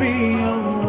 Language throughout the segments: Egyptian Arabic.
نبي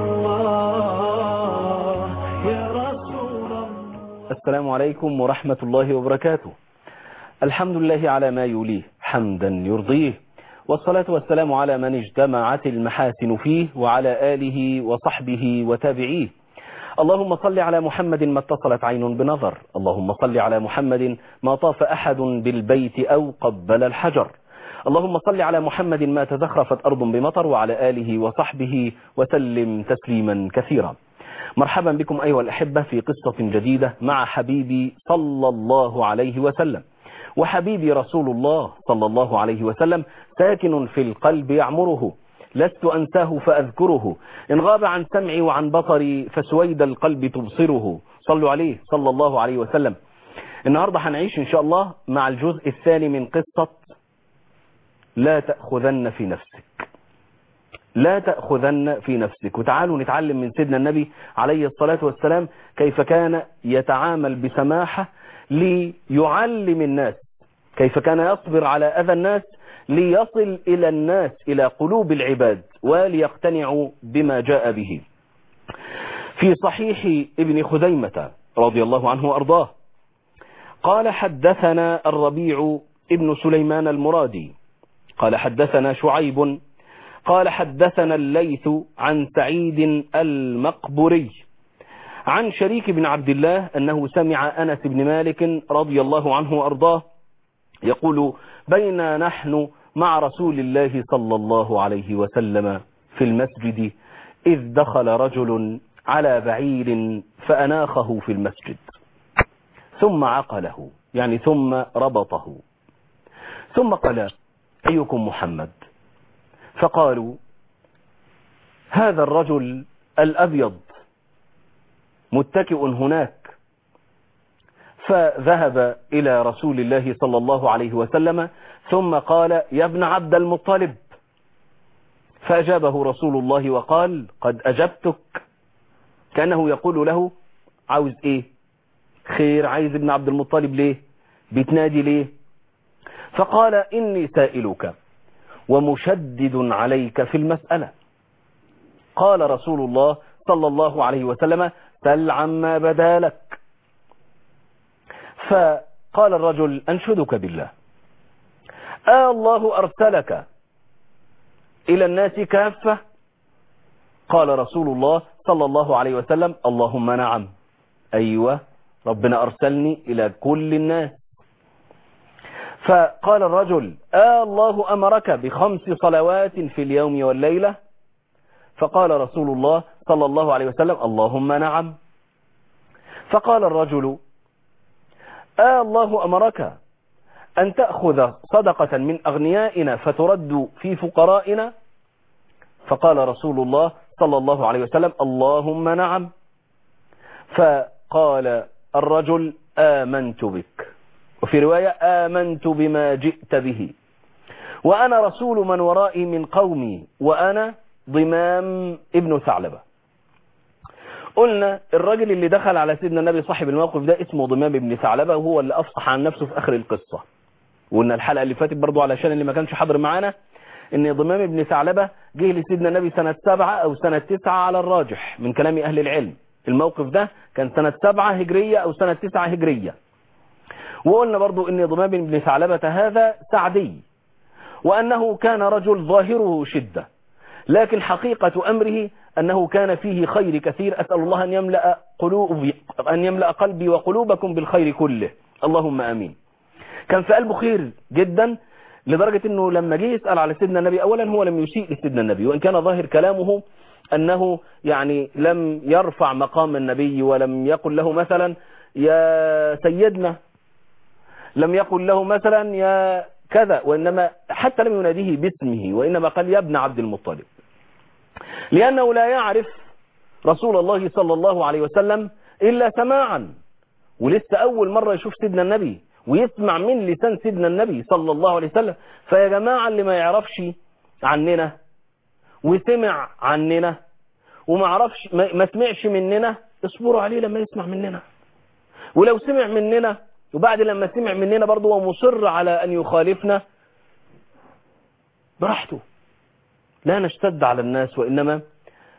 الله يا رسول الله السلام عليكم ورحمة الله وبركاته الحمد لله على ما يوليه حمدا يرضيه والصلاة والسلام على من اجتمعت المحاسن فيه وعلى آله وصحبه وتابعيه اللهم صل على محمد ما اتصلت عين بنظر اللهم صل على محمد ما طاف أحد بالبيت أو قبل الحجر اللهم صل على محمد ما تزخرفت أرض بمطر وعلى آله وصحبه وسلم تسليما كثيرا مرحبا بكم أيها الأحبة في قصة جديدة مع حبيبي صلى الله عليه وسلم وحبيبي رسول الله صلى الله عليه وسلم ساكن في القلب يعمره لست أنساه فأذكره إن غاب عن سمعي وعن بصري فسويد القلب تبصره صلوا عليه صلى الله عليه وسلم النهاردة هنعيش إن شاء الله مع الجزء الثاني من قصة لا تأخذن في نفسك لا تأخذن في نفسك وتعالوا نتعلم من سيدنا النبي عليه الصلاة والسلام كيف كان يتعامل بسماحة ليعلم الناس كيف كان يصبر على أذى الناس ليصل إلى الناس إلى قلوب العباد وليقتنعوا بما جاء به في صحيح ابن خزيمة رضي الله عنه وأرضاه قال حدثنا الربيع ابن سليمان المرادي قال حدثنا شعيب قال حدثنا الليث عن سعيد المقبري عن شريك بن عبد الله أنه سمع أنس بن مالك رضي الله عنه وأرضاه يقول بين نحن مع رسول الله صلى الله عليه وسلم في المسجد إذ دخل رجل على بعير فأناخه في المسجد ثم عقله يعني ثم ربطه ثم قال أيكم محمد فقالوا هذا الرجل الأبيض متكئ هناك فذهب إلى رسول الله صلى الله عليه وسلم ثم قال يا ابن عبد المطلب فأجابه رسول الله وقال قد أجبتك كأنه يقول له عاوز ايه خير عايز ابن عبد المطلب ليه بتنادي ليه فقال إني سائلك ومشدد عليك في المسألة قال رسول الله صلى الله عليه وسلم سل عما بدا لك فقال الرجل أنشدك بالله آه الله أرسلك إلى الناس كافة قال رسول الله صلى الله عليه وسلم اللهم نعم أيوة ربنا أرسلني إلى كل الناس فقال الرجل آه الله أمرك بخمس صلوات في اليوم والليلة فقال رسول الله صلى الله عليه وسلم اللهم نعم فقال الرجل آه الله أمرك أن تأخذ صدقة من أغنيائنا فترد في فقرائنا فقال رسول الله صلى الله عليه وسلم اللهم نعم فقال الرجل آمنت بك وفي رواية آمنت بما جئت به وأنا رسول من ورائي من قومي وأنا ضمام ابن ثعلبة قلنا الراجل اللي دخل على سيدنا النبي صاحب الموقف ده اسمه ضمام ابن ثعلبة وهو اللي أفصح عن نفسه في آخر القصة وقلنا الحلقة اللي فاتت برضو علشان اللي ما كانش حاضر معانا ان ضمام ابن ثعلبة جه لسيدنا النبي سنة سبعة او سنة تسعة على الراجح من كلام اهل العلم الموقف ده كان سنة سبعة هجرية او سنة تسعة هجرية وقلنا برضو ان ضمام ابن ثعلبة هذا سعدي وانه كان رجل ظاهره شدة لكن حقيقة امره انه كان فيه خير كثير اسأل الله ان يملأ قلوبي ان يملأ قلبي وقلوبكم بالخير كله اللهم امين كان في قلبه خير جدا لدرجة انه لما جه يسأل على سيدنا النبي اولا هو لم يسيء لسيدنا النبي وان كان ظاهر كلامه انه يعني لم يرفع مقام النبي ولم يقل له مثلا يا سيدنا لم يقل له مثلا يا كذا وانما حتى لم يناديه باسمه وانما قال يا ابن عبد المطلب لانه لا يعرف رسول الله صلى الله عليه وسلم الا سماعا ولسه اول مرة يشوف سيدنا النبي ويسمع من لسان سيدنا النبي صلى الله عليه وسلم فيا جماعة اللي ما يعرفش عننا وسمع عننا وما عرفش ما سمعش مننا اصبروا عليه لما يسمع مننا ولو سمع مننا وبعد لما سمع مننا برضه ومصر على أن يخالفنا براحته لا نشتد على الناس وإنما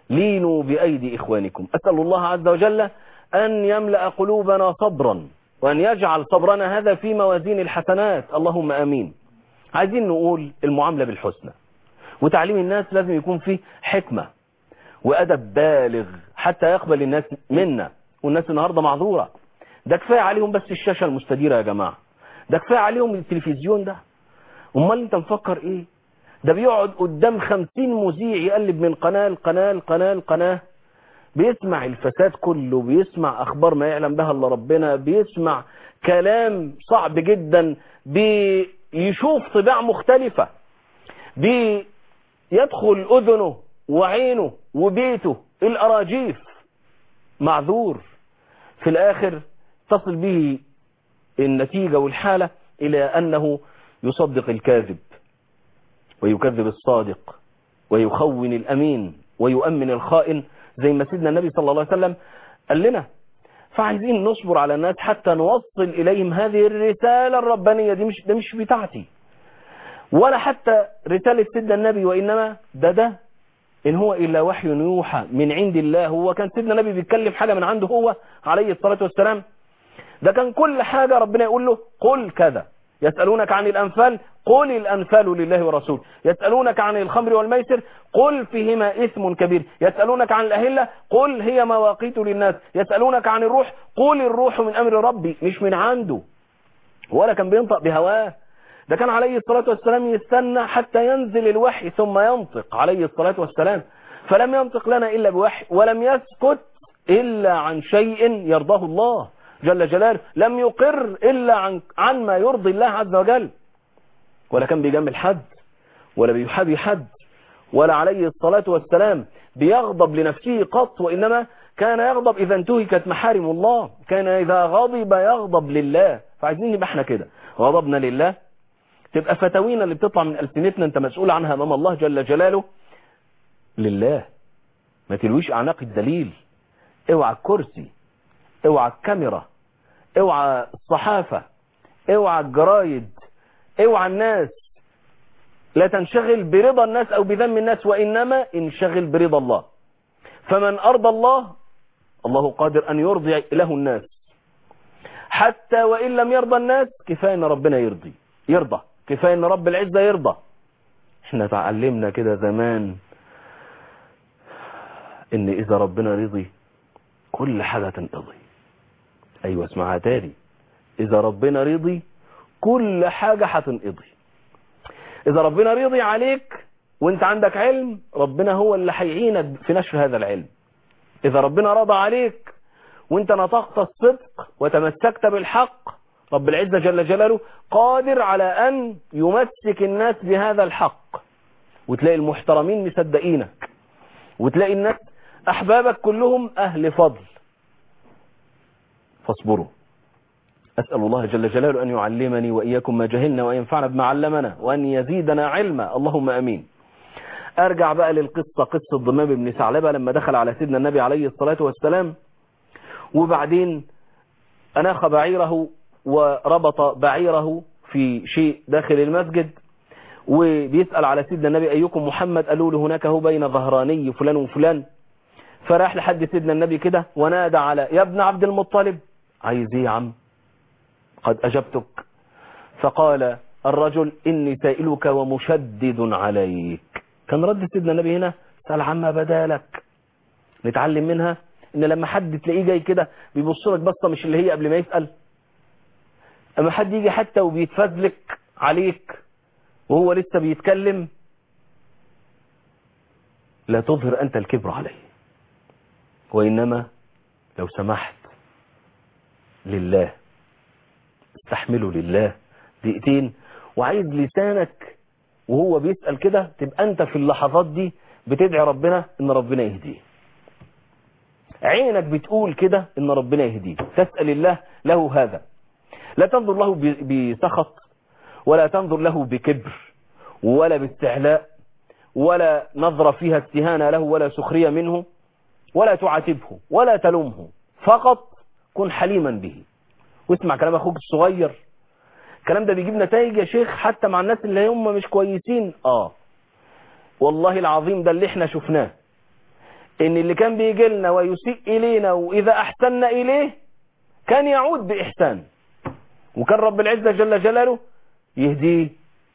لينوا بأيدي إخوانكم أسأل الله عز وجل أن يملأ قلوبنا صبرا وأن يجعل صبرنا هذا في موازين الحسنات اللهم أمين عايزين نقول المعاملة بالحسنى وتعليم الناس لازم يكون فيه حكمة وأدب بالغ حتى يقبل الناس منا والناس النهاردة معذورة ده كفاية عليهم بس الشاشة المستديرة يا جماعة ده كفاية عليهم التلفزيون ده امال انت مفكر ايه ده بيقعد قدام خمسين مذيع يقلب من قناة لقناة لقناة لقناة بيسمع الفساد كله بيسمع اخبار ما يعلم بها الا ربنا بيسمع كلام صعب جدا بيشوف طباع مختلفة بيدخل اذنه وعينه وبيته الاراجيف معذور في الاخر تصل به النتيجة والحالة الى انه يصدق الكاذب ويكذب الصادق ويخون الامين ويؤمن الخائن زي ما سيدنا النبي صلى الله عليه وسلم قال لنا فعايزين نصبر على الناس حتى نوصل إليهم هذه الرسالة الربانية دي مش, ده مش بتاعتي ولا حتى رسالة سيدنا النبي وإنما ده ده إن هو إلا وحي يوحى من عند الله هو كان سيدنا النبي بيتكلم حاجة من عنده هو عليه الصلاة والسلام ده كان كل حاجة ربنا يقول له قل كذا يسألونك عن الأنفال قل الأنفال لله ورسوله يسألونك عن الخمر والميسر قل فيهما إثم كبير يسألونك عن الأهلة قل هي مواقيت للناس يسألونك عن الروح قل الروح من أمر ربي مش من عنده ولا كان بينطق بهواه ده كان عليه الصلاة والسلام يستنى حتى ينزل الوحي ثم ينطق عليه الصلاة والسلام فلم ينطق لنا إلا بوحي ولم يسكت إلا عن شيء يرضاه الله جل جلاله لم يقر إلا عن, عن ما يرضي الله عز وجل ولا كان بيجمل حد ولا بيحابي حد ولا عليه الصلاة والسلام بيغضب لنفسه قط وإنما كان يغضب إذا انتهكت محارم الله كان إذا غضب يغضب لله فعايزين نبقى احنا كده غضبنا لله تبقى فتاوينا اللي بتطلع من ألسنتنا انت مسؤول عنها أمام الله جل جلاله لله ما تلويش أعناق الدليل اوعى الكرسي اوعى الكاميرا اوعى الصحافة اوعى الجرايد اوعى الناس لا تنشغل برضا الناس او بذم الناس وانما انشغل برضا الله فمن ارضى الله الله قادر ان يرضي له الناس حتى وان لم يرضى الناس كفاية ان ربنا يرضي يرضى كفاية ان رب العزة يرضى احنا تعلمنا كده زمان ان اذا ربنا رضي كل حاجة تنقضي ايوه اسمعها تاني اذا ربنا رضي كل حاجة هتنقضي اذا ربنا رضي عليك وانت عندك علم ربنا هو اللي هيعينك في نشر هذا العلم اذا ربنا رضى عليك وانت نطقت الصدق وتمسكت بالحق رب العزة جل جلاله قادر على ان يمسك الناس بهذا الحق وتلاقي المحترمين مصدقينك وتلاقي الناس احبابك كلهم اهل فضل فاصبروا أسأل الله جل جلاله أن يعلمني وإياكم ما جهلنا وأن ينفعنا بما علمنا وأن يزيدنا علما اللهم أمين أرجع بقى للقصة قصة ضمام بن ثعلبة لما دخل على سيدنا النبي عليه الصلاة والسلام وبعدين أناخ بعيره وربط بعيره في شيء داخل المسجد وبيسأل على سيدنا النبي أيكم محمد قالوا له هناك هو بين ظهراني فلان وفلان فراح لحد سيدنا النبي كده ونادى على يا ابن عبد المطلب عايز ايه يا عم قد أجبتك فقال الرجل إني سائلك ومشدد عليك كان رد سيدنا النبي هنا سأل عما بدالك نتعلم منها ان لما حد تلاقيه جاي كده بيبص لك بصه مش اللي هي قبل ما يسأل اما حد يجي حتى وبيتفزلك عليك وهو لسه بيتكلم لا تظهر أنت الكبر عليه وإنما لو سمحت لله استحمله لله دقيقتين وعايز لسانك وهو بيسأل كده تبقى أنت في اللحظات دي بتدعي ربنا إن ربنا يهديه عينك بتقول كده إن ربنا يهديه تسأل الله له هذا لا تنظر له بسخط ولا تنظر له بكبر ولا باستعلاء ولا نظرة فيها استهانة له ولا سخرية منه ولا تعاتبه ولا تلومه فقط كن حليما به واسمع كلام اخوك الصغير الكلام ده بيجيب نتائج يا شيخ حتى مع الناس اللي هم مش كويسين اه والله العظيم ده اللي احنا شفناه ان اللي كان بيجي لنا ويسيء الينا واذا احسننا اليه كان يعود باحسان وكان رب العزة جل جلاله يهديه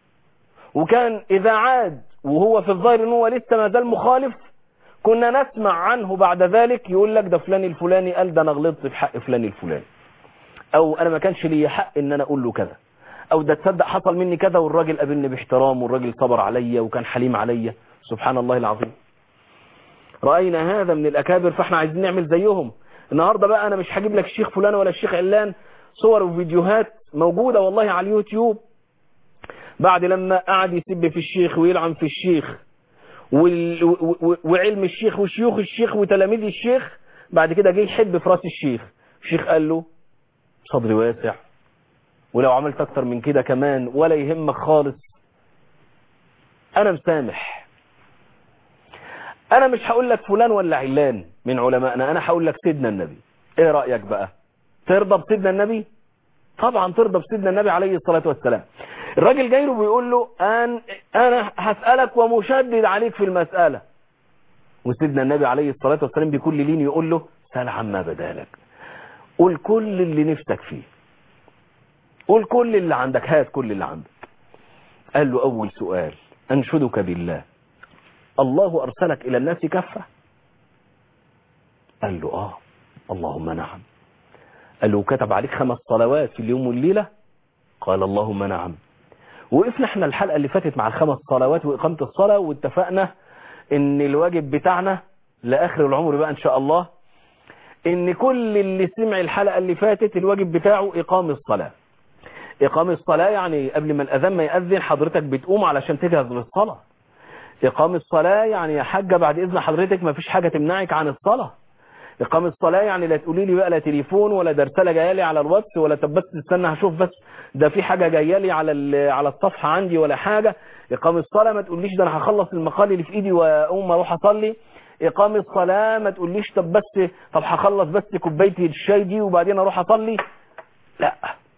وكان اذا عاد وهو في الظاهر ان هو لسه ما زال مخالف كنا نسمع عنه بعد ذلك يقول لك ده فلان الفلاني قال ده انا غلطت في حق فلان الفلاني او انا ما كانش لي حق ان انا اقول له كذا او ده تصدق حصل مني كذا والراجل قابلني باحترام والراجل صبر عليا وكان حليم عليا سبحان الله العظيم رأينا هذا من الأكابر فاحنا عايزين نعمل زيهم النهاردة بقى أنا مش هجيب لك الشيخ فلان ولا الشيخ علان صور وفيديوهات موجودة والله على اليوتيوب بعد لما قعد يسب في الشيخ ويلعن في الشيخ وال... و... و... وعلم الشيخ وشيوخ الشيخ وتلاميذ الشيخ بعد كده جه يحب في راس الشيخ الشيخ قال له صدري واسع ولو عملت اكتر من كده كمان ولا يهمك خالص انا مسامح انا مش هقول لك فلان ولا علان من علمائنا انا هقول لك سيدنا النبي ايه رأيك بقى ترضى بسيدنا النبي طبعا ترضى بسيدنا النبي عليه الصلاة والسلام الراجل جاي له بيقول له أن انا هسألك ومشدد عليك في المسألة وسيدنا النبي عليه الصلاة والسلام بكل لين يقول له سأل عما بدالك قول كل اللي نفسك فيه قول كل اللي عندك هات كل اللي عندك قال له أول سؤال أنشدك بالله الله أرسلك إلى الناس كفة قال له آه اللهم نعم قال له كتب عليك خمس صلوات في اليوم والليلة قال اللهم نعم وقفنا احنا الحلقة اللي فاتت مع الخمس صلوات وإقامة الصلاة واتفقنا ان الواجب بتاعنا لآخر العمر بقى ان شاء الله ان كل اللي سمع الحلقة اللي فاتت الواجب بتاعه إقام الصلاة إقام الصلاة يعني قبل ما الأذان ما يأذن حضرتك بتقوم علشان تجهز للصلاة إقام الصلاة يعني يا حاجة بعد إذن حضرتك ما فيش حاجة تمنعك عن الصلاة إقام الصلاة يعني لا تقولي لي بقى لا تليفون ولا ده رسالة جايه لي على الواتس ولا طب بس استنى هشوف بس ده في حاجة جايه لي على على الصفحة عندي ولا حاجة إقام الصلاة ما تقوليش ده أنا هخلص المقال اللي في إيدي وأقوم أروح أصلي إقام الصلاة ما تقوليش طب بس طب هخلص بس كوبايتي الشاي دي وبعدين أروح أصلي لا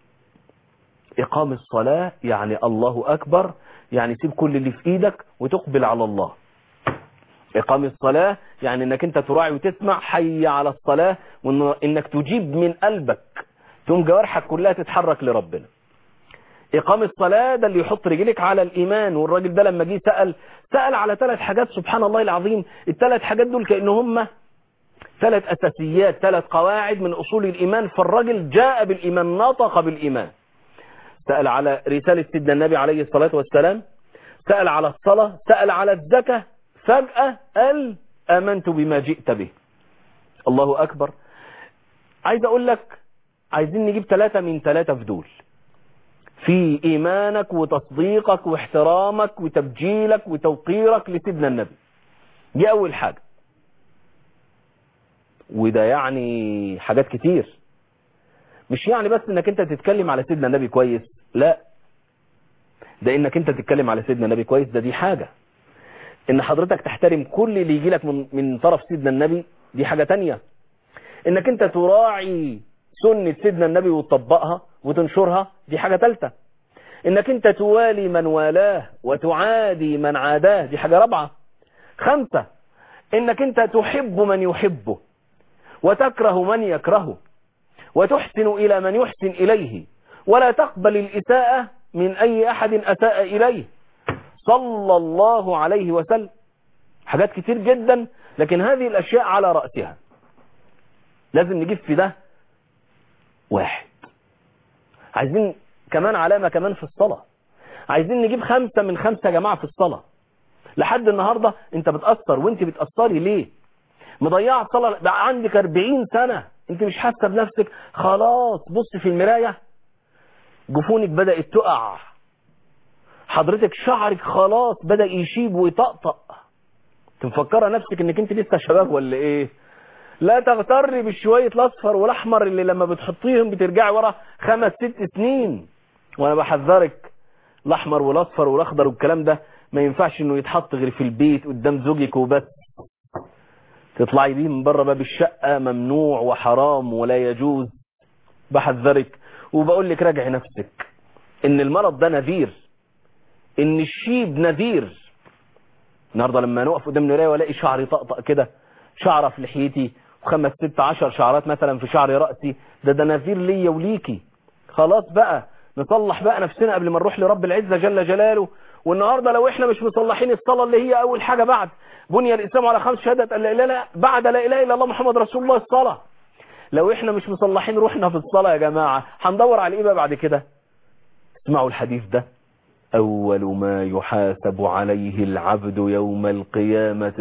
إقام الصلاة يعني الله أكبر يعني سيب كل اللي في إيدك وتقبل على الله إقام الصلاة يعني أنك أنت تراعي وتسمع حي على الصلاة وأنك تجيب من قلبك ثم جوارحك كلها تتحرك لربنا إقام الصلاة ده اللي يحط رجلك على الإيمان والراجل ده لما جه سأل سأل على ثلاث حاجات سبحان الله العظيم الثلاث حاجات دول كأن هم ثلاث أساسيات ثلاث قواعد من أصول الإيمان فالراجل جاء بالإيمان نطق بالإيمان سأل على رسالة سيدنا النبي عليه الصلاة والسلام سأل على الصلاة سأل على الزكاة فجأة قال آمنت بما جئت به الله أكبر عايز أقول لك عايزين نجيب ثلاثة من ثلاثة في دول في إيمانك وتصديقك واحترامك وتبجيلك وتوقيرك لسيدنا النبي دي أول حاجة وده يعني حاجات كتير مش يعني بس انك انت تتكلم على سيدنا النبي كويس لا ده انك انت تتكلم على سيدنا النبي كويس ده دي حاجة ان حضرتك تحترم كل اللي يجي لك من, من طرف سيدنا النبي دي حاجة تانية انك انت تراعي سنة سيدنا النبي وتطبقها وتنشرها دي حاجة تالتة انك انت توالي من والاه وتعادي من عاداه دي حاجة رابعة خمسة انك انت تحب من يحبه وتكره من يكرهه وتحسن إلى من يحسن إليه ولا تقبل الإساءة من أي أحد أساء إليه صلى الله عليه وسلم حاجات كتير جدا لكن هذه الأشياء على رأسها لازم نجيب في ده واحد عايزين كمان علامة كمان في الصلاة عايزين نجيب خمسة من خمسة جماعة في الصلاة لحد النهاردة انت بتأثر وانت بتأثري ليه مضيعة الصلاة بقى عندك 40 سنة انت مش حاسة بنفسك خلاص بص في المراية جفونك بدأت تقع حضرتك شعرك خلاص بدأ يشيب ويطقطق تفكرها نفسك انك انت لسه شباب ولا ايه لا تغتري بالشوية الاصفر والاحمر اللي لما بتحطيهم بترجعي ورا خمس ست سنين وانا بحذرك الاحمر والاصفر والاخضر والكلام ده ما ينفعش انه يتحط غير في البيت قدام زوجك وبس تطلعي بيه من بره باب الشقة ممنوع وحرام ولا يجوز بحذرك وبقول لك راجعي نفسك ان المرض ده نذير ان الشيب نذير النهارده لما نقف قدام المرايه والاقي شعري طقطق كده شعرة في لحيتي وخمس ست عشر شعرات مثلا في شعر رأسي ده ده نذير ليا وليكي خلاص بقى نصلح بقى نفسنا قبل ما نروح لرب العزة جل جلاله والنهاردة لو احنا مش مصلحين الصلاة اللي هي اول حاجة بعد بني الاسلام على خمس شهادة لا اله الا بعد لا اله الا الله محمد رسول الله الصلاة لو احنا مش مصلحين روحنا في الصلاة يا جماعة هندور على ايه بقى بعد كده اسمعوا الحديث ده أول ما يحاسب عليه العبد يوم القيامة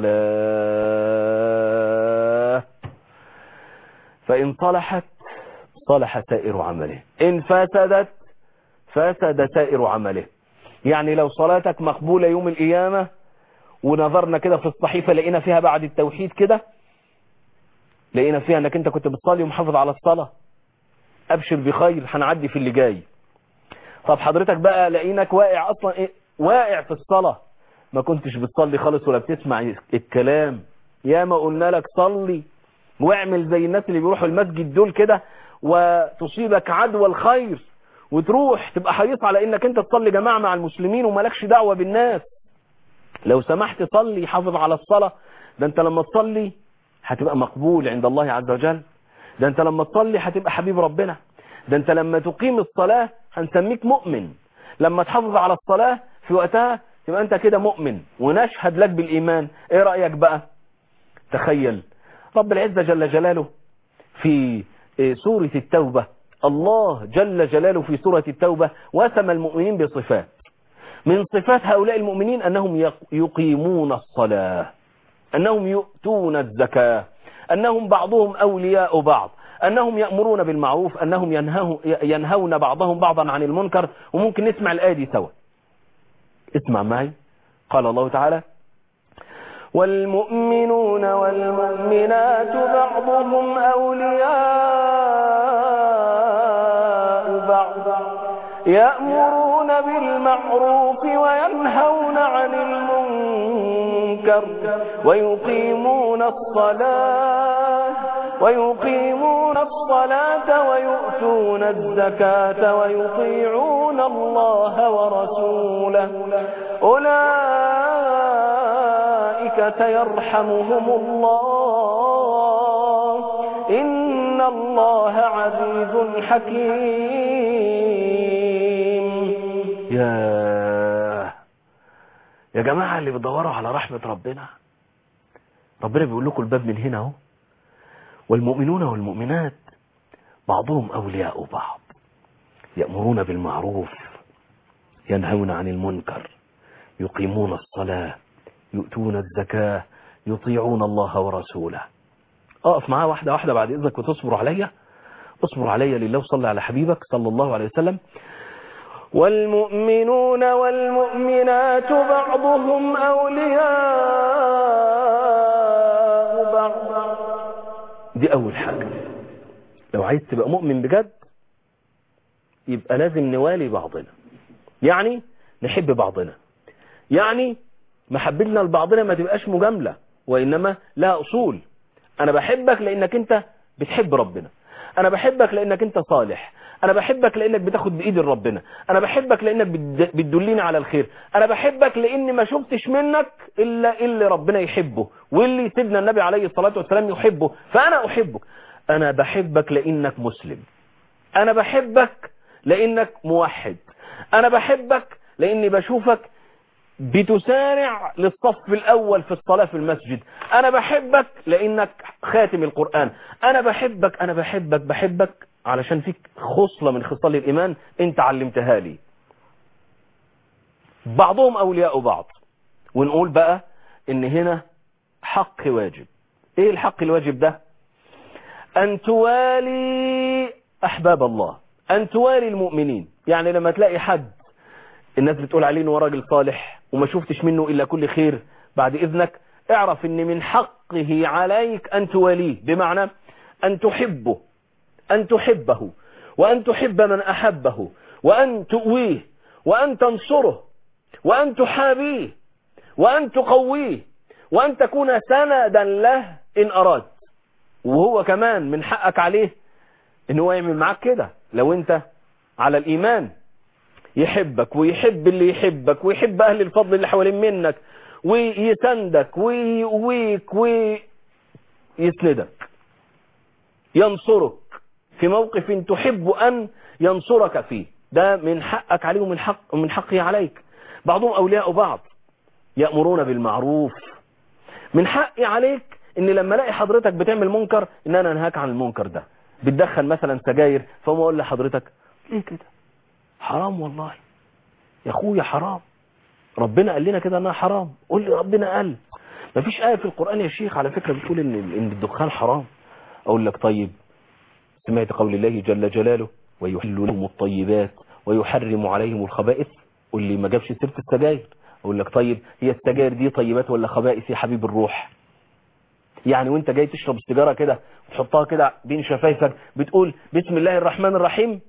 الصلاة فإن صلحت صلح سائر عمله إن فسدت فسد سائر عمله يعني لو صلاتك مقبولة يوم القيامة ونظرنا كده في الصحيفة لقينا فيها بعد التوحيد كده لقينا فيها انك انت كنت بتصلي ومحافظ على الصلاة ابشر بخير هنعدي في اللي جاي طب حضرتك بقى لقيناك واقع اصلا ايه واقع في الصلاة ما كنتش بتصلي خالص ولا بتسمع الكلام يا ما قلنا لك صلي واعمل زي الناس اللي بيروحوا المسجد دول كده وتصيبك عدوى الخير وتروح تبقى حريص على انك انت تصلي جماعة مع المسلمين ومالكش دعوة بالناس لو سمحت صلي حافظ على الصلاة ده انت لما تصلي هتبقى مقبول عند الله عز وجل ده انت لما تصلي هتبقى حبيب ربنا ده انت لما تقيم الصلاة هنسميك مؤمن لما تحافظ على الصلاة في وقتها تبقى انت كده مؤمن ونشهد لك بالإيمان ايه رأيك بقى تخيل رب العزة جل جلاله في سورة التوبة الله جل جلاله في سورة التوبة وسم المؤمنين بصفات من صفات هؤلاء المؤمنين أنهم يقيمون الصلاة أنهم يؤتون الزكاة أنهم بعضهم أولياء بعض أنهم يأمرون بالمعروف أنهم ينهو ينهون بعضهم بعضا عن المنكر وممكن نسمع الآية دي سوا اسمع معي قال الله تعالى والمؤمنون والمؤمنات بعضهم أولياء بعض يأمرون بالمعروف وينهون عن المنكر ويقيمون الصلاة ويقيمون الصلاة ويؤتون الزكاة ويطيعون الله ورسوله أولئك سيرحمهم الله إن الله عزيز حكيم يا يا جماعة اللي بتدوروا على رحمة ربنا ربنا بيقول لكم الباب من هنا اهو والمؤمنون والمؤمنات بعضهم أولياء بعض يأمرون بالمعروف ينهون عن المنكر يقيمون الصلاة يؤتون الزكاة يطيعون الله ورسوله اقف معاه واحدة واحدة بعد إذنك وتصبر عليا اصبر عليا لله وصلي على حبيبك صلى الله عليه وسلم والمؤمنون والمؤمنات بعضهم أولياء بعض دي أول حاجة لو عايز تبقى مؤمن بجد يبقى لازم نوالي بعضنا يعني نحب بعضنا يعني محبتنا لبعضنا ما تبقاش مجاملة وإنما لها أصول أنا بحبك لأنك أنت بتحب ربنا أنا بحبك لأنك أنت صالح أنا بحبك لأنك بتاخد بإيد ربنا أنا بحبك لأنك بتد- بتدلني على الخير أنا بحبك لأني ما شفتش منك إلا اللي ربنا يحبه واللي سيدنا النبي عليه الصلاة والسلام يحبه فأنا أحبك أنا بحبك لأنك مسلم أنا بحبك لأنك موحد أنا بحبك لأني بشوفك بتسارع للصف الأول في الصلاة في المسجد أنا بحبك لأنك خاتم القرآن أنا بحبك أنا بحبك بحبك علشان فيك خصلة من خصال الإيمان أنت علمتها لي بعضهم أولياء بعض ونقول بقى إن هنا حق واجب إيه الحق الواجب ده أن توالي أحباب الله أن توالي المؤمنين يعني لما تلاقي حد الناس بتقول عليه انه راجل صالح وما شفتش منه الا كل خير بعد اذنك اعرف ان من حقه عليك ان تواليه بمعنى ان تحبه ان تحبه وان تحب من احبه وان تؤويه وان تنصره وان تحابيه وان تقويه وان تكون سندا له ان اراد وهو كمان من حقك عليه ان هو يعمل معاك كده لو انت على الايمان يحبك ويحب اللي يحبك ويحب أهل الفضل اللي حوالين منك ويسندك ويقويك يسندك ينصرك في موقف تحب أن ينصرك فيه ده من حقك عليه ومن حق من حقه عليك بعضهم أولياء بعض يأمرون بالمعروف من حقي عليك ان لما الاقي حضرتك بتعمل منكر ان انا انهاك عن المنكر ده بتدخن مثلا سجاير فما اقول لحضرتك ليه كده حرام والله يا اخويا حرام ربنا قال لنا كده انها حرام قول لي ربنا قال مفيش آية في القرآن يا شيخ على فكرة بتقول ان ان الدخان حرام اقول لك طيب سمعت قول الله جل جلاله ويحل لهم الطيبات ويحرم عليهم الخبائث قول لي ما جابش سيرة السجاير اقول لك طيب هي السجاير دي طيبات ولا خبائث يا حبيب الروح يعني وانت جاي تشرب السيجاره كده وتحطها كده بين شفايفك بتقول بسم الله الرحمن الرحيم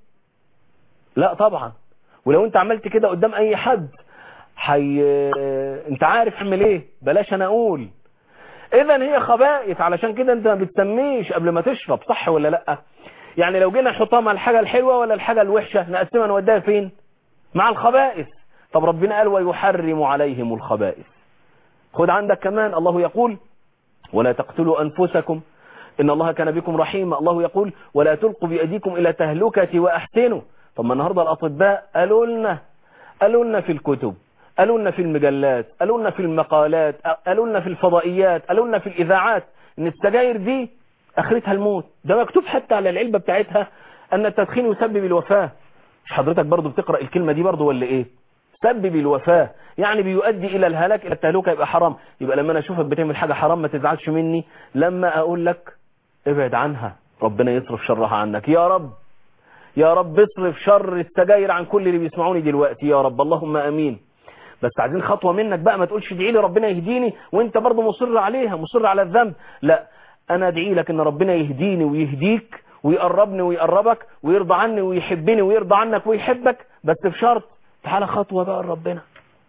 لا طبعا ولو انت عملت كده قدام اي حد حي... انت عارف اعمل ايه بلاش انا اقول اذا هي خبائث علشان كده انت ما بتسميش قبل ما تشرب صح ولا لا يعني لو جينا نحطها مع الحاجه الحلوه ولا الحاجه الوحشه نقسمها نوديها فين مع الخبائث طب ربنا قال ويحرم عليهم الخبائث خد عندك كمان الله يقول ولا تقتلوا أنفسكم إن الله كان بكم رحيما الله يقول ولا تلقوا بأيديكم إلى تهلكة وأحسنوا طب ما النهاردة الأطباء قالوا لنا قالوا لنا في الكتب قالوا لنا في المجلات قالوا لنا في المقالات قالوا لنا في الفضائيات قالوا لنا في الإذاعات إن السجاير دي آخرتها الموت ده مكتوب حتى على العلبة بتاعتها أن التدخين يسبب الوفاة مش حضرتك برضو بتقرأ الكلمة دي برضو ولا إيه سبب الوفاة يعني بيؤدي إلى الهلاك إلى التهلكة يبقى حرام يبقى لما أنا أشوفك بتعمل حاجة حرام ما تزعلش مني لما أقول لك ابعد عنها ربنا يصرف شرها عنك يا رب يا رب اصرف شر السجاير عن كل اللي بيسمعوني دلوقتي يا رب اللهم أمين بس عايزين خطوة منك بقى ما تقولش ادعي لي ربنا يهديني وانت برضه مصر عليها مصر على الذنب لا انا ادعي لك ان ربنا يهديني ويهديك ويقربني ويقربك ويرضى عني ويحبني ويرضى عنك ويحبك بس بشرط تعالى خطوة بقى ربنا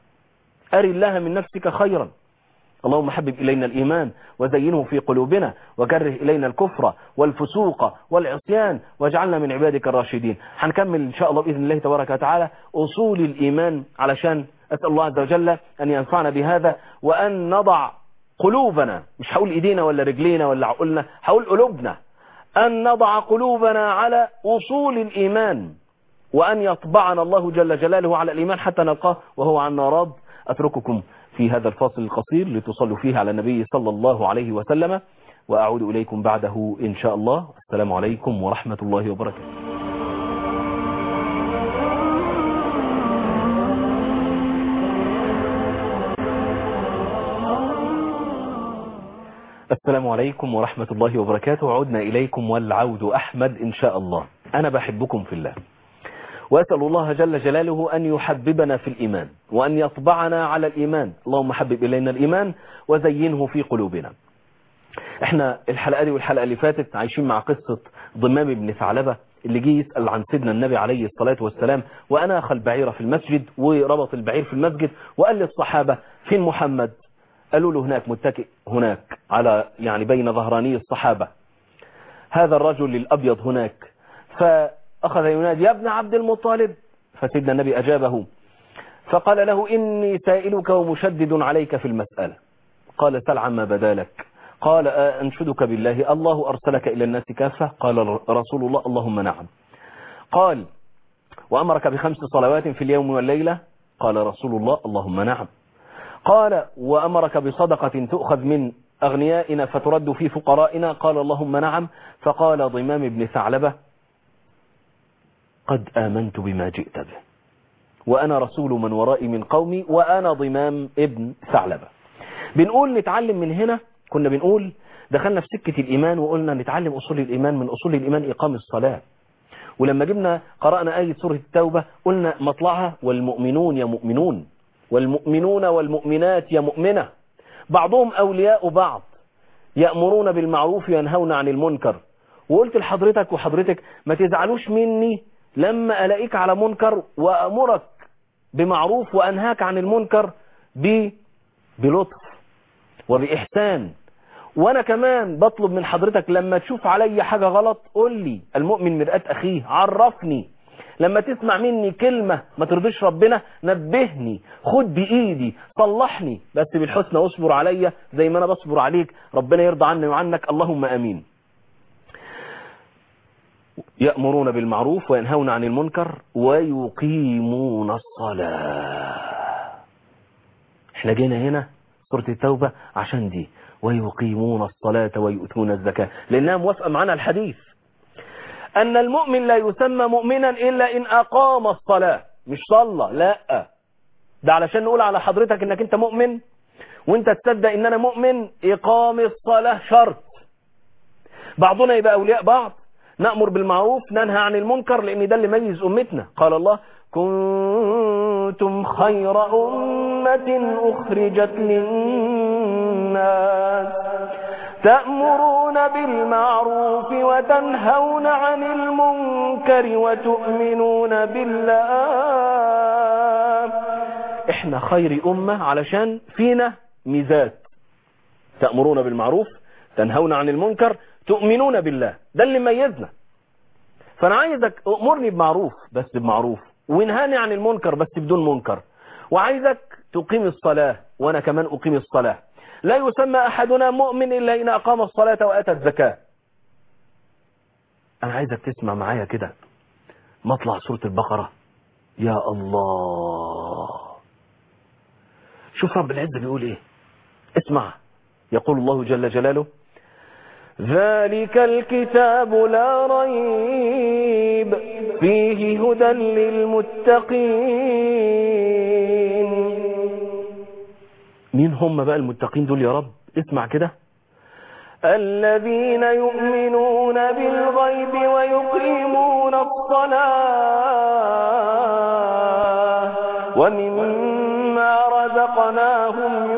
أري الله من نفسك خيرا اللهم حبب إلينا الإيمان وزينه في قلوبنا وكره إلينا الكفر والفسوق والعصيان واجعلنا من عبادك الراشدين هنكمل إن شاء الله بإذن الله تبارك وتعالى أصول الإيمان علشان أسأل الله عز وجل أن ينفعنا بهذا وأن نضع قلوبنا مش هقول إيدينا ولا رجلينا ولا عقولنا هقول قلوبنا أن نضع قلوبنا على أصول الإيمان وأن يطبعنا الله جل جلاله على الإيمان حتى نلقاه وهو عنا راض أترككم في هذا الفاصل القصير لتصلوا فيه على النبي صلى الله عليه وسلم وأعود إليكم بعده إن شاء الله السلام عليكم ورحمة الله وبركاته السلام عليكم ورحمة الله وبركاته عدنا إليكم والعود أحمد إن شاء الله أنا بحبكم في الله وأسأل الله جل جلاله أن يحببنا في الإيمان وأن يطبعنا على الإيمان اللهم حبب إلينا الإيمان وزينه في قلوبنا احنا الحلقة دي والحلقة اللي فاتت عايشين مع قصة ضمام بن ثعلبة اللي جه يسأل عن سيدنا النبي عليه الصلاة والسلام وأناخ البعير في المسجد وربط البعير في المسجد وقال للصحابة فين محمد قالوا له هناك متكئ هناك على يعني بين ظهراني الصحابة هذا الرجل الأبيض هناك فأخذ ينادي يا ابن عبد المطالب فسيدنا النبي أجابه فقال له إني سائلك ومشدد عليك في المسألة قال سل عما بدا لك قال أنشدك بالله الله أرسلك إلى الناس كافة قال رسول الله اللهم نعم قال وأمرك بخمس صلوات في اليوم والليلة قال رسول الله اللهم نعم قال وأمرك بصدقة تؤخذ من أغنيائنا فترد في فقرائنا قال اللهم نعم فقال ضمام بن ثعلبة قد آمنت بما جئت به وأنا رسول من ورائي من قومي وأنا ضمام ابن ثعلبة بنقول نتعلم من هنا كنا بنقول دخلنا في سكة الإيمان وقلنا نتعلم أصول الإيمان من أصول الإيمان إقام الصلاة ولما جبنا قرأنا آية سورة التوبة قلنا مطلعها والمؤمنون يا مؤمنون والمؤمنون والمؤمنات يا مؤمنة بعضهم أولياء بعض يأمرون بالمعروف وينهون عن المنكر وقلت لحضرتك وحضرتك ما تزعلوش مني لما ألاقيك على منكر وأمرك بمعروف وأنهاك عن المنكر ب... بلطف وبإحسان وأنا كمان بطلب من حضرتك لما تشوف علي حاجة غلط قول لي المؤمن مرآة أخيه عرفني لما تسمع مني كلمة ما ترضيش ربنا نبهني خد بإيدي صلحني بس بالحسنى واصبر عليا زي ما أنا بصبر عليك ربنا يرضى عني وعنك اللهم أمين يأمرون بالمعروف وينهون عن المنكر ويقيمون الصلاة احنا جينا هنا سورة التوبة عشان دي ويقيمون الصلاة ويؤتون الزكاة لأنها موافقة معنا الحديث أن المؤمن لا يسمى مؤمنا إلا إن أقام الصلاة مش صلى لا ده علشان نقول على حضرتك إنك أنت مؤمن وانت تصدق إن أنا مؤمن إقام الصلاة شرط بعضنا يبقى أولياء بعض نأمر بالمعروف ننهى عن المنكر لأن ده اللي ميز أمتنا قال الله كنتم خير أمة أخرجت للناس تأمرون بالمعروف وتنهون عن المنكر وتؤمنون بالله احنا خير أمة علشان فينا ميزات تأمرون بالمعروف تنهون عن المنكر تؤمنون بالله ده اللي ميزنا فانا عايزك امرني بمعروف بس بمعروف وانهاني عن المنكر بس بدون منكر وعايزك تقيم الصلاة وانا كمان اقيم الصلاة لا يسمى احدنا مؤمن الا ان اقام الصلاة واتى الزكاة انا عايزك تسمع معايا كده مطلع سورة البقرة يا الله شوف رب العزة بيقول ايه اسمع يقول الله جل جلاله ذلك الكتاب لا ريب فيه هدى للمتقين مين هم بقى المتقين دول يا رب اسمع كده الذين يؤمنون بالغيب ويقيمون الصلاة ومما رزقناهم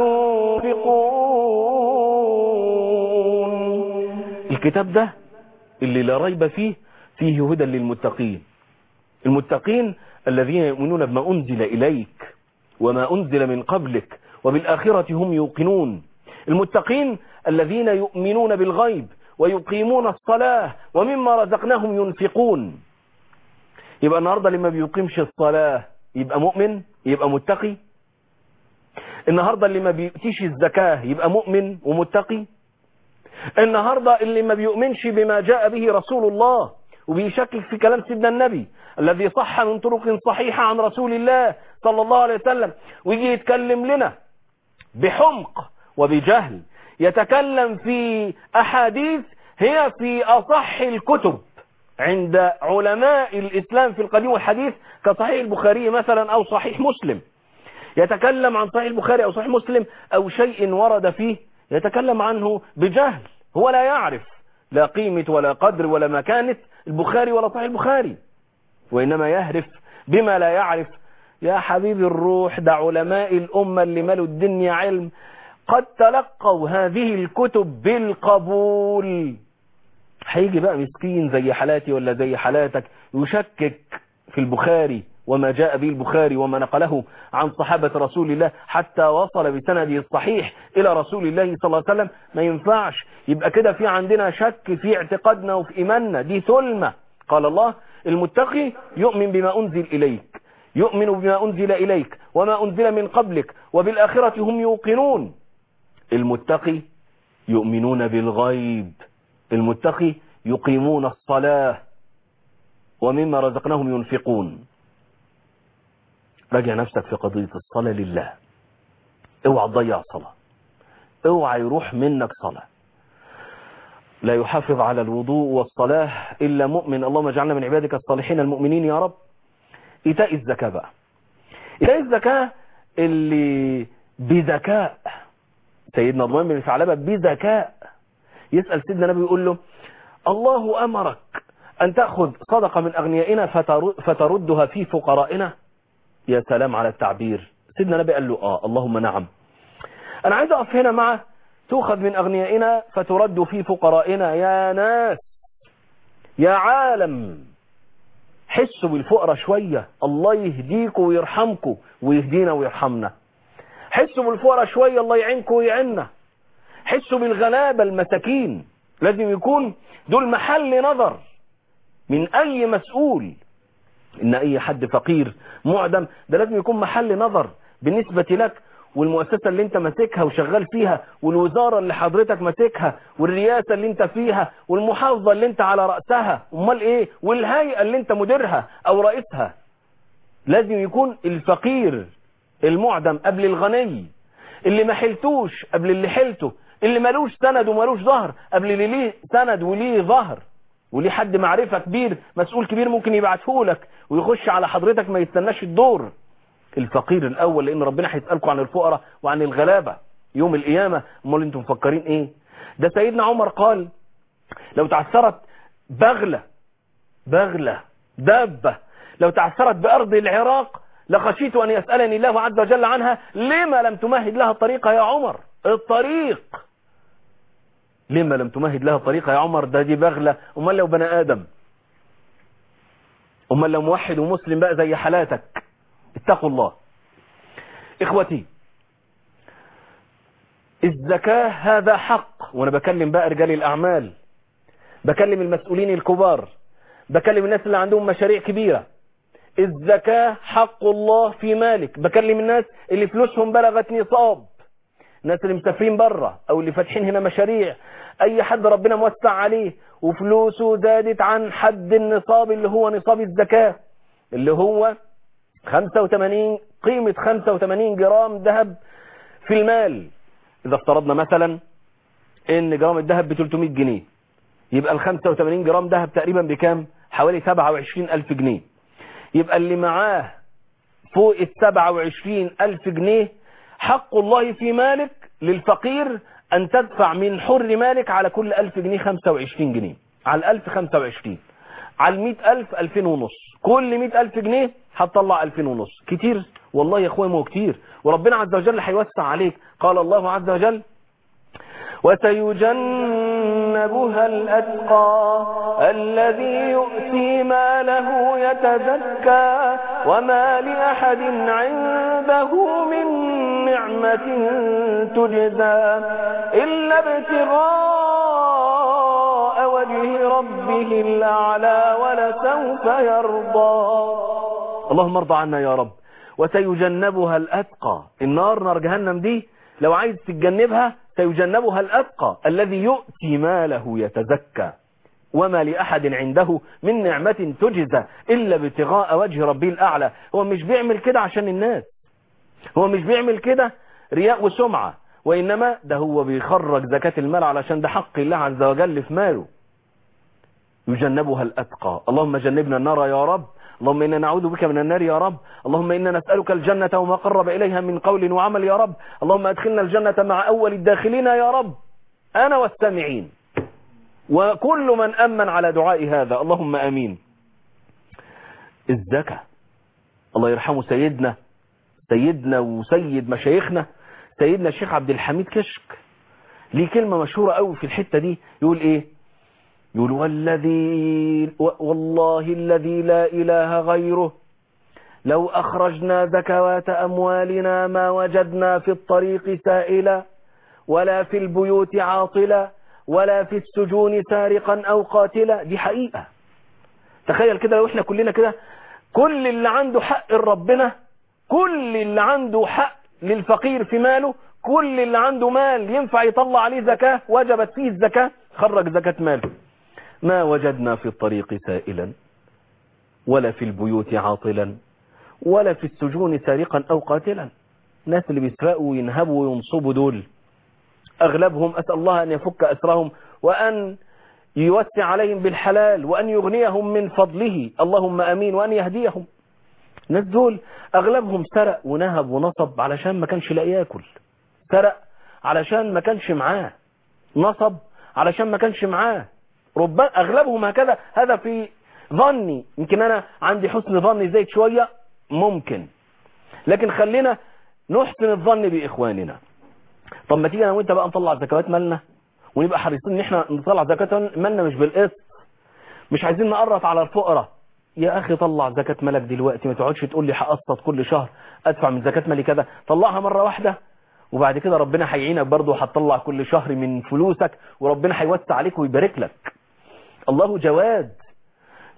ينفقون الكتاب ده اللي لا ريب فيه فيه هدى للمتقين المتقين الذين يؤمنون بما أنزل إليك وما أنزل من قبلك وبالآخرة هم يوقنون المتقين الذين يؤمنون بالغيب ويقيمون الصلاة ومما رزقناهم ينفقون يبقى النهاردة لما بيقيمش الصلاة يبقى مؤمن يبقى متقي النهاردة اللي ما بيؤتيش الزكاة يبقى مؤمن ومتقي النهاردة اللي ما بيؤمنش بما جاء به رسول الله وبيشكك في كلام سيدنا النبي الذي صح من طرق صحيحة عن رسول الله صلى الله عليه وسلم ويجي يتكلم لنا بحمق وبجهل يتكلم في أحاديث هي في أصح الكتب عند علماء الإسلام في القديم والحديث كصحيح البخاري مثلا أو صحيح مسلم يتكلم عن صحيح البخاري أو صحيح مسلم أو شيء ورد فيه يتكلم عنه بجهل هو لا يعرف لا قيمة ولا قدر ولا مكانة البخاري ولا صحيح البخاري وإنما يهرف بما لا يعرف يا حبيبي الروح ده علماء الأمة اللي ملوا الدنيا علم قد تلقوا هذه الكتب بالقبول هيجي بقى مسكين زي حالاتي ولا زي حالاتك يشكك في البخاري وما جاء به البخاري وما نقله عن صحابة رسول الله حتى وصل بسنده الصحيح إلى رسول الله صلى الله عليه وسلم ما ينفعش يبقى كده في عندنا شك في اعتقادنا وفي إيماننا دي ثلمة قال الله المتقي يؤمن بما أنزل إليك يؤمن بما أنزل إليك وما أنزل من قبلك وبالآخرة هم يوقنون المتقي يؤمنون بالغيب المتقي يقيمون الصلاة ومما رزقناهم ينفقون راجع نفسك في قضية الصلاة لله اوعى تضيع صلاة اوعى يروح منك صلاة لا يحافظ على الوضوء والصلاة إلا مؤمن اللهم اجعلنا من عبادك الصالحين المؤمنين يا رب إيتاء الزكاة بقى إيتاء الزكاة اللي بذكاء سيدنا ضمان بن ثعلبة بذكاء يسأل سيدنا النبي يقول له الله أمرك أن تأخذ صدقة من أغنيائنا فتردها في فقرائنا يا سلام على التعبير سيدنا النبي قال له آه اللهم نعم أنا عايز أقف هنا مع تؤخذ من أغنيائنا فترد في فقرائنا يا ناس يا عالم حسوا بالفقراء شوية الله يهديكم ويرحمكم ويهدينا ويرحمنا حسوا بالفقراء شوية الله يعينكم ويعيننا حسوا بالغلابة المساكين لازم يكون دول محل نظر من أي مسؤول ان اي حد فقير معدم ده لازم يكون محل نظر بالنسبة لك والمؤسسة اللي انت ماسكها وشغال فيها والوزارة اللي حضرتك ماسكها والرئاسة اللي انت فيها والمحافظة اللي انت على رأسها امال ايه والهيئة اللي انت مديرها او رئيسها لازم يكون الفقير المعدم قبل الغني اللي ما حلتوش قبل اللي حلته اللي ملوش سند وملوش ظهر قبل اللي ليه سند وليه ظهر وليه حد معرفة كبير مسؤول كبير ممكن يبعته لك ويخش على حضرتك ما يستناش الدور الفقير الاول لان ربنا هيسالكم عن الفقراء وعن الغلابه يوم القيامه امال انتم مفكرين ايه ده سيدنا عمر قال لو تعثرت بغله بغله دابه لو تعثرت بارض العراق لخشيت ان يسالني الله عز وجل عنها لما لم تمهد لها الطريقه يا عمر الطريق لما لم تمهد لها الطريقه يا عمر ده دي بغله امال لو بني ادم امال لو موحد ومسلم بقى زي حالاتك اتقوا الله اخوتي الزكاة هذا حق وانا بكلم بقى رجال الاعمال بكلم المسؤولين الكبار بكلم الناس اللي عندهم مشاريع كبيرة الزكاة حق الله في مالك بكلم الناس اللي فلوسهم بلغت نصاب الناس اللي مسافرين بره او اللي فاتحين هنا مشاريع اي حد ربنا موسع عليه وفلوسه زادت عن حد النصاب اللي هو نصاب الزكاة اللي هو 85 قيمة 85 جرام ذهب في المال إذا افترضنا مثلا إن جرام الذهب ب 300 جنيه يبقى ال 85 جرام ذهب تقريبا بكام؟ حوالي 27 ألف جنيه يبقى اللي معاه فوق ال 27 ألف جنيه حق الله في مالك للفقير أن تدفع من حر مالك على كل ألف جنيه 25 جنيه على الألف 25 على المئة ألف ألفين ونص كل مئة ألف جنيه هتطلع ألفين ونص كتير والله يا أخوي ما هو كتير وربنا عز وجل هيوسع عليك قال الله عز وجل وسيجنبها الأتقى الذي يؤتي ماله يتزكى وما لأحد عنده من نعمة تجزى إلا ابتغاء وجه ربه الأعلى ولسوف يرضى اللهم ارضى عنا يا رب وسيجنبها الأتقى النار نار جهنم دي لو عايز تتجنبها سيجنبها الأتقى الذي يؤتي ماله يتزكى وما لأحد عنده من نعمة تجزى إلا ابتغاء وجه ربه الأعلى هو مش بيعمل كده عشان الناس هو مش بيعمل كده رياء وسمعة وإنما ده هو بيخرج زكاة المال علشان ده حق الله عز وجل في ماله يجنبها الأتقى اللهم جنبنا النار يا رب اللهم إنا نعوذ بك من النار يا رب اللهم إنا نسألك الجنة وما قرب إليها من قول وعمل يا رب اللهم أدخلنا الجنة مع أول الداخلين يا رب أنا والسامعين وكل من أمن على دعاء هذا اللهم أمين الزكاة الله يرحمه سيدنا سيدنا وسيد مشايخنا سيدنا الشيخ عبد الحميد كشك ليه كلمة مشهورة قوي في الحتة دي يقول ايه يقول والذي والله الذي لا إله غيره لو أخرجنا زكوات أموالنا ما وجدنا في الطريق سائلا ولا في البيوت عاطلا ولا في السجون سارقا أو قاتلا دي حقيقة تخيل كده لو احنا كلنا كده كل اللي عنده حق ربنا كل اللي عنده حق للفقير في ماله كل اللي عنده مال ينفع يطلع عليه زكاة وجبت فيه الزكاة خرج زكاة ماله ما وجدنا في الطريق سائلا ولا في البيوت عاطلا ولا في السجون سارقا أو قاتلا الناس اللي بيسرقوا وينهبوا وينصبوا دول أغلبهم أسأل الله أن يفك أسرهم وأن يوسع عليهم بالحلال وأن يغنيهم من فضله اللهم أمين وأن يهديهم الناس دول أغلبهم سرق ونهب ونصب علشان ما كانش لاقي ياكل سرق علشان ما كانش معاه نصب علشان ما كانش معاه ربما أغلبهم هكذا هذا في ظني يمكن أنا عندي حسن ظني زيد شوية ممكن لكن خلينا نحسن الظن بإخواننا طب ما تيجي أنا وإنت بقى نطلع زكوات مالنا ونبقى حريصين إن إحنا نطلع زكاة مالنا مش بالقسط مش عايزين نقرط على الفقراء يا أخي طلع زكاة مالك دلوقتي ما تقعدش تقول لي هقسط كل شهر أدفع من زكاة مالي كذا طلعها مرة واحدة وبعد كده ربنا هيعينك برضه وهتطلع كل شهر من فلوسك وربنا هيوسع عليك ويبارك لك الله جواد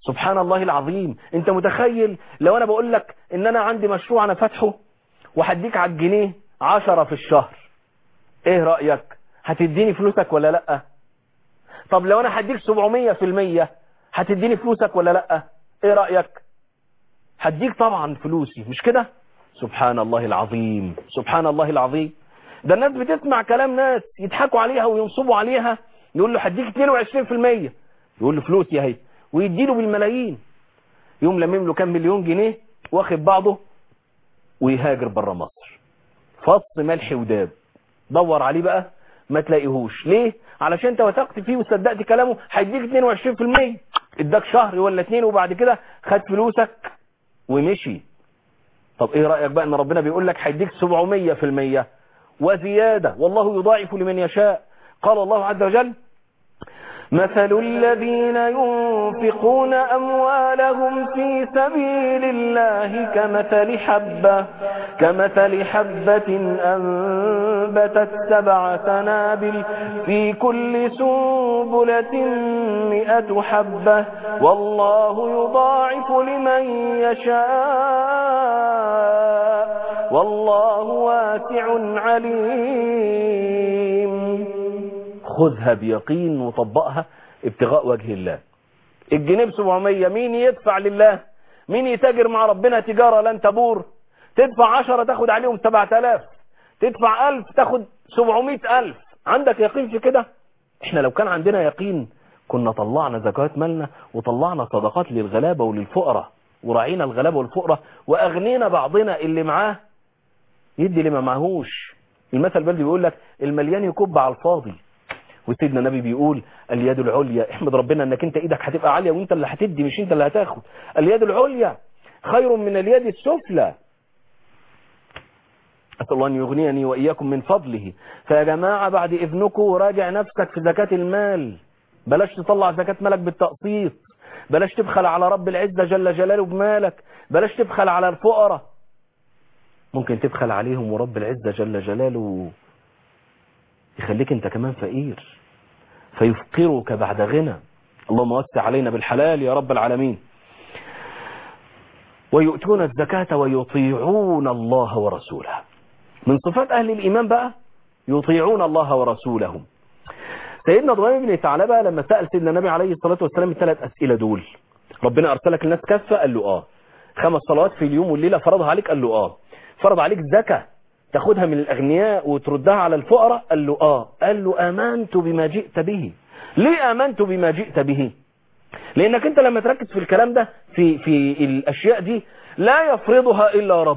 سبحان الله العظيم انت متخيل لو انا بقول لك ان انا عندي مشروع انا فاتحه وهديك على الجنيه عشرة في الشهر ايه رأيك هتديني فلوسك ولا لا طب لو انا هديك 700 في المية هتديني فلوسك ولا لا ايه رأيك هديك طبعا فلوسي مش كده سبحان الله العظيم سبحان الله العظيم ده الناس بتسمع كلام ناس يضحكوا عليها وينصبوا عليها يقول له هديك 22% يقول له فلوسي اهي ويديله بالملايين يوم لمم له كام مليون جنيه واخد بعضه ويهاجر بره مصر فص ملح وداب دور عليه بقى ما تلاقيهوش ليه علشان انت وثقت فيه وصدقت كلامه هيديك 22% اداك شهر ولا اتنين وبعد كده خد فلوسك ومشي طب ايه رأيك بقى ان ربنا بيقول لك هيديك 700% وزيادة والله يضاعف لمن يشاء قال الله عز وجل مثل الذين ينفقون أموالهم في سبيل الله كمثل حبة كمثل حبة أنبتت سبع سنابل في كل سنبلة مئة حبة والله يضاعف لمن يشاء والله واسع عليم خذها بيقين وطبقها ابتغاء وجه الله الجنيه ب 700 مين يدفع لله مين يتاجر مع ربنا تجارة لن تبور تدفع 10 تاخد عليهم 7000 تدفع 1000 تاخد 700000 عندك يقين في كده احنا لو كان عندنا يقين كنا طلعنا زكاة مالنا وطلعنا صدقات للغلابة وللفقراء وراعينا الغلابة والفقراء واغنينا بعضنا اللي معاه يدي اللي ما معهوش المثل بلدي بيقول لك المليان يكب على الفاضي وسيدنا النبي بيقول اليد العليا احمد ربنا انك انت ايدك هتبقى عالية وانت اللي هتدي مش انت اللي هتاخد اليد العليا خير من اليد السفلى أسأل الله أن يغنيني وإياكم من فضله فيا جماعة بعد إذنكم راجع نفسك في زكاة المال بلاش تطلع زكاة مالك بالتقسيط بلاش تبخل على رب العزة جل جلاله بمالك بلاش تبخل على الفقراء ممكن تبخل عليهم ورب العزة جل جلاله يخليك انت كمان فقير فيفقرك بعد غنى اللهم وسع علينا بالحلال يا رب العالمين ويؤتون الزكاة ويطيعون الله ورسوله من صفات أهل الإيمان بقى يطيعون الله ورسوله سيدنا ضمام بن ثعلبة لما سأل سيدنا النبي عليه الصلاة والسلام الثلاث أسئلة دول ربنا أرسلك الناس كافة قال له آه خمس صلوات في اليوم والليلة فرضها عليك قال له آه فرض عليك زكاة تاخدها من الأغنياء وتردها على الفقراء قال له آه قال له آمنت بما جئت به ليه آمنت بما جئت به لأنك أنت لما تركز في الكلام ده في, في الأشياء دي لا يفرضها إلا رب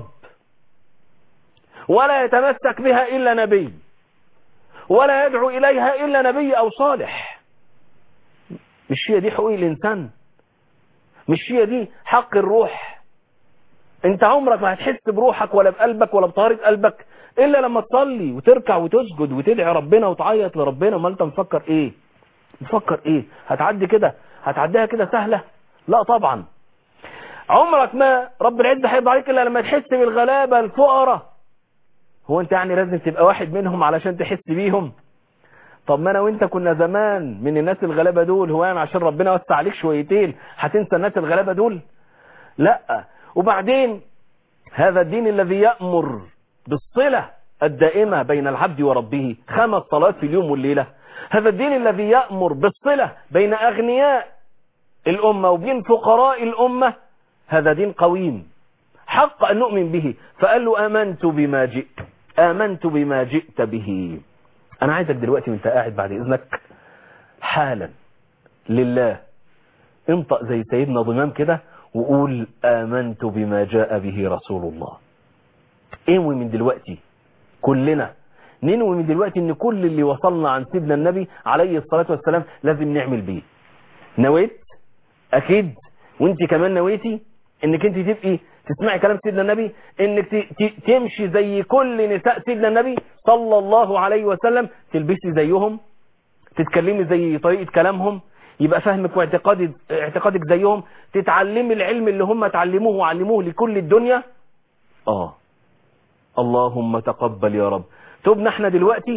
ولا يتمسك بها إلا نبي ولا يدعو إليها إلا نبي أو صالح مش هي دي حقوق الإنسان مش هي دي حق الروح انت عمرك ما هتحس بروحك ولا بقلبك ولا بطهارة قلبك الا لما تصلي وتركع وتسجد وتدعي ربنا وتعيط لربنا ما انت مفكر ايه مفكر ايه هتعدي كده هتعديها كده سهلة لا طبعا عمرك ما رب العزة هيرضى عليك الا لما تحس بالغلابة الفقراء هو انت يعني لازم تبقى واحد منهم علشان تحس بيهم طب ما انا وانت كنا زمان من الناس الغلابة دول هو يعني عشان ربنا وسع عليك شويتين هتنسى الناس الغلابة دول لا وبعدين هذا الدين الذي يأمر بالصلة الدائمة بين العبد وربه خمس صلوات في اليوم والليلة هذا الدين الذي يأمر بالصلة بين أغنياء الأمة وبين فقراء الأمة هذا دين قويم حق أن نؤمن به فقال له آمنت بما جئت آمنت بما جئت به أنا عايزك دلوقتي وانت قاعد بعد إذنك حالا لله انطق زي سيدنا ضمام كده وقول آمنت بما جاء به رسول الله انوي من دلوقتي كلنا ننوي من دلوقتي ان كل اللي وصلنا عن سيدنا النبي عليه الصلاة والسلام لازم نعمل بيه نويت اكيد وانت كمان نويتي انك انت تبقي تسمعي كلام سيدنا النبي انك تمشي زي كل نساء سيدنا النبي صلى الله عليه وسلم تلبسي زيهم تتكلمي زي طريقة كلامهم يبقى فهمك واعتقادك اعتقادك زيهم تتعلمي العلم اللي هم تعلموه وعلموه لكل الدنيا اه اللهم تقبل يا رب تبنا احنا دلوقتي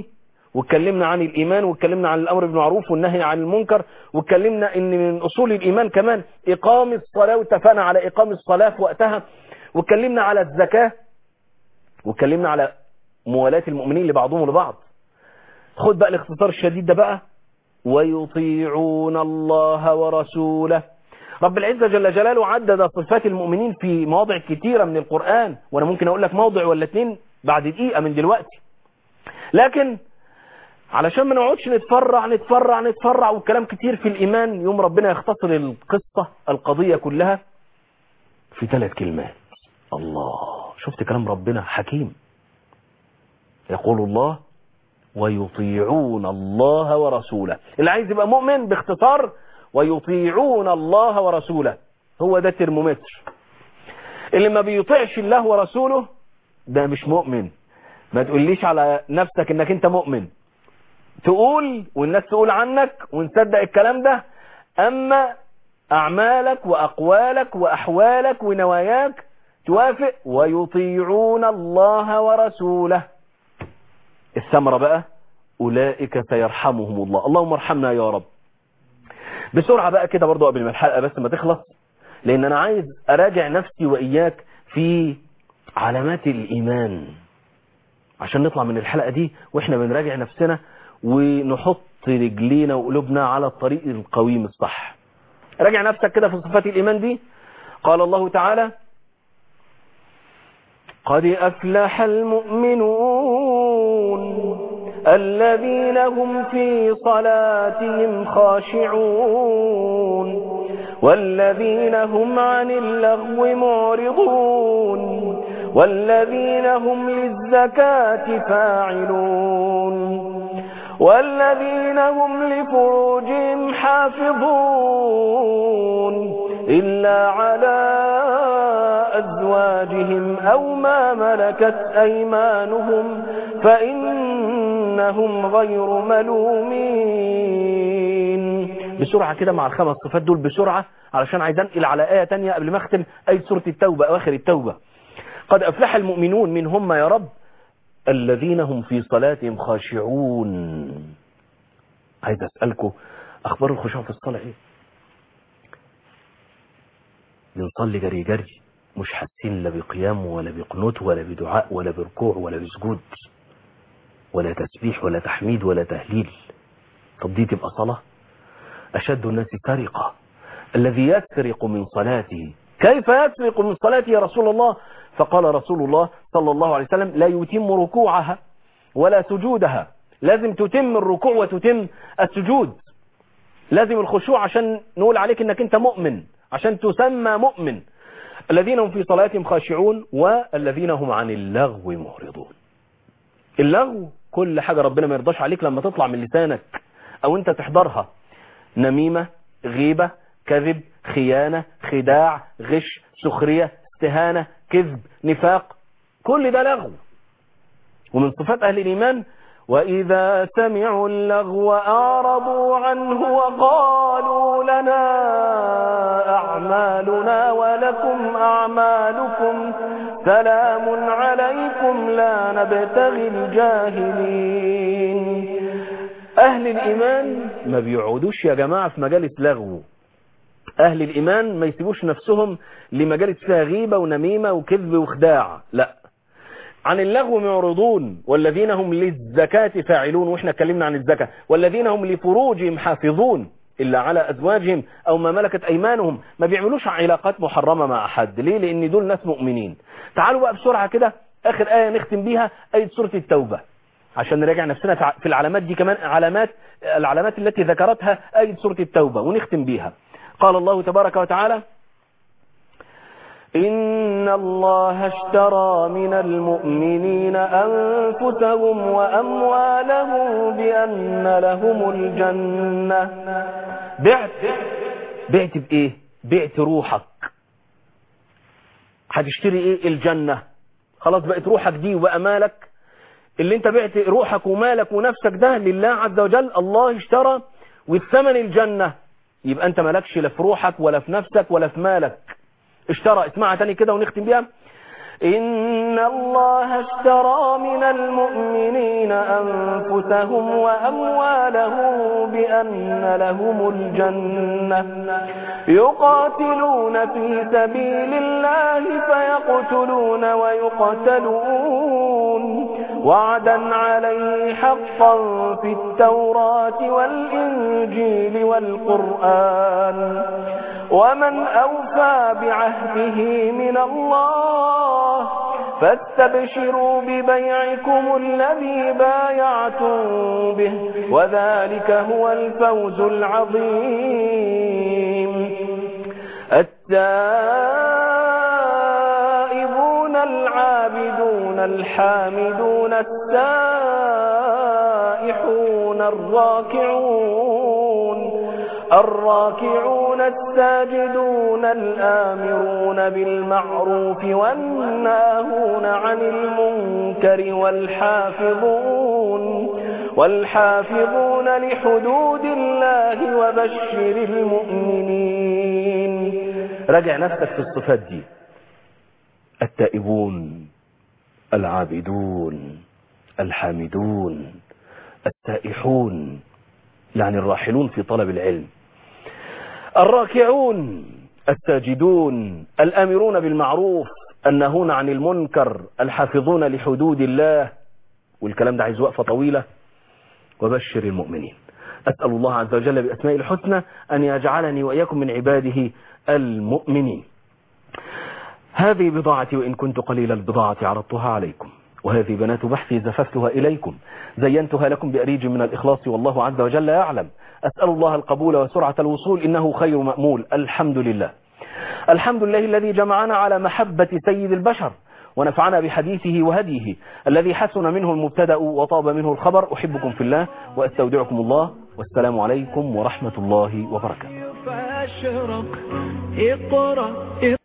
واتكلمنا عن الإيمان واتكلمنا عن الأمر بالمعروف والنهي عن المنكر واتكلمنا ان من أصول الإيمان كمان إقام الصلاة واتفقنا على إقام الصلاة في وقتها واتكلمنا على الزكاة واتكلمنا على موالاة المؤمنين لبعضهم لبعض خد بقى الاختصار الشديد ده بقى ويطيعون الله ورسوله رب العزة جل جلاله عدد صفات المؤمنين في مواضع كتيرة من القرآن وانا ممكن اقول لك موضع ولا اتنين بعد دقيقة من دلوقتي لكن علشان ما نقعدش نتفرع نتفرع نتفرع والكلام كتير في الإيمان يوم ربنا يختصر القصة القضية كلها في ثلاث كلمات الله شفت كلام ربنا حكيم يقول الله ويطيعون الله ورسوله اللي عايز يبقى مؤمن باختصار ويطيعون الله ورسوله هو ده الترمومتر اللي ما بيطيعش الله ورسوله ده مش مؤمن ما تقوليش على نفسك انك انت مؤمن تقول والناس تقول عنك ونصدق الكلام ده اما اعمالك واقوالك واحوالك ونواياك توافق ويطيعون الله ورسوله الثمرة بقى اولئك سيرحمهم الله اللهم ارحمنا يا رب بسرعة بقى كده برضو قبل ما الحلقة بس ما تخلص لان انا عايز اراجع نفسي واياك في علامات الايمان عشان نطلع من الحلقة دي واحنا بنراجع نفسنا ونحط رجلينا وقلوبنا على الطريق القويم الصح راجع نفسك كده في صفات الإيمان دي قال الله تعالى قد أفلح المؤمنون الذين هم في صلاتهم خاشعون والذين هم عن اللغو معرضون والذين هم للزكاة فاعلون والذين هم لفروجهم حافظون إلا على أزواجهم أو ما ملكت أيمانهم فإنهم غير ملومين بسرعة كده مع الخمس صفات دول بسرعة علشان عايز انقل على آية تانية قبل ما اختم آية سورة التوبة أواخر التوبة قد أفلح المؤمنون من هم يا رب الذين هم في صلاتهم خاشعون عايز أسألكم أخبار الخشوع في الصلاة إيه بنصلي جري جري مش حاسين لا بقيام ولا بقنوت ولا بدعاء ولا بركوع ولا بسجود ولا تسبيح ولا تحميد ولا تهليل طب دي تبقى صلاة أشد الناس سرقة الذي يسرق من صلاته كيف يسرق من صلاته يا رسول الله فقال رسول الله صلى الله عليه وسلم لا يتم ركوعها ولا سجودها لازم تتم الركوع وتتم السجود لازم الخشوع عشان نقول عليك انك انت مؤمن عشان تسمى مؤمن الذين هم في صلاتهم خاشعون والذين هم عن اللغو معرضون اللغو كل حاجة ربنا ما يرضاش عليك لما تطلع من لسانك او انت تحضرها نميمة غيبة كذب خيانة خداع غش سخرية استهانة كذب نفاق كل ده لغو ومن صفات أهل الإيمان وإذا سمعوا اللغو أعرضوا عنه وقالوا لنا أعمالنا ولكم أعمالكم سلام عليكم لا نبتغي الجاهلين أهل الإيمان ما بيقعدوش يا جماعة في مجالس لغو أهل الإيمان ما يسيبوش نفسهم لمجالس فيها غيبة ونميمة وكذب وخداع لا عن اللغو معرضون والذين هم للزكاة فاعلون وإحنا اتكلمنا عن الزكاة والذين هم لفروجهم حافظون إلا على أزواجهم أو ما ملكت أيمانهم ما بيعملوش علاقات محرمة مع أحد ليه لأن دول ناس مؤمنين تعالوا بقى بسرعة كده آخر آية نختم بيها آية سورة التوبة عشان نراجع نفسنا في العلامات دي كمان علامات العلامات التي ذكرتها آية سورة التوبة ونختم بيها قال الله تبارك وتعالى إن الله اشترى من المؤمنين أنفسهم وأموالهم بأن لهم الجنة بعت بعت بإيه بعت روحك هتشتري إيه الجنة خلاص بقت روحك دي وأمالك اللي انت بعت روحك ومالك ونفسك ده لله عز وجل الله اشترى والثمن الجنة يبقى انت مالكش لا في روحك ولا في نفسك ولا في مالك اشترى اسمعها تاني كده ونختم بيها إن الله اشترى من المؤمنين أنفسهم وأموالهم بأن لهم الجنة يقاتلون في سبيل الله فيقتلون ويقتلون وعدا عليه حقا في التوراة والإنجيل والقرآن ومن أوفى بعهده من الله فاستبشروا ببيعكم الذي بايعتم به وذلك هو الفوز العظيم التائبون العابدون الحامدون السائحون الراكعون الراكعون الساجدون الآمرون بالمعروف والناهون عن المنكر والحافظون والحافظون لحدود الله وبشر المؤمنين راجع نفسك في الصفات دي التائبون العابدون الحامدون التائحون يعني الراحلون في طلب العلم الراكعون الساجدون الامرون بالمعروف الناهون عن المنكر الحافظون لحدود الله والكلام ده عايز وقفة طويلة وبشر المؤمنين أسأل الله عز وجل بأسماء الحسنى أن يجعلني وإياكم من عباده المؤمنين هذه بضاعتي وإن كنت قليل البضاعة عرضتها عليكم وهذه بنات بحثي زففتها إليكم زينتها لكم بأريج من الإخلاص والله عز وجل يعلم أسأل الله القبول وسرعة الوصول إنه خير مأمول الحمد لله الحمد لله الذي جمعنا على محبة سيد البشر ونفعنا بحديثه وهديه الذي حسن منه المبتدأ وطاب منه الخبر أحبكم في الله وأستودعكم الله والسلام عليكم ورحمة الله وبركاته فاشرق اقرأ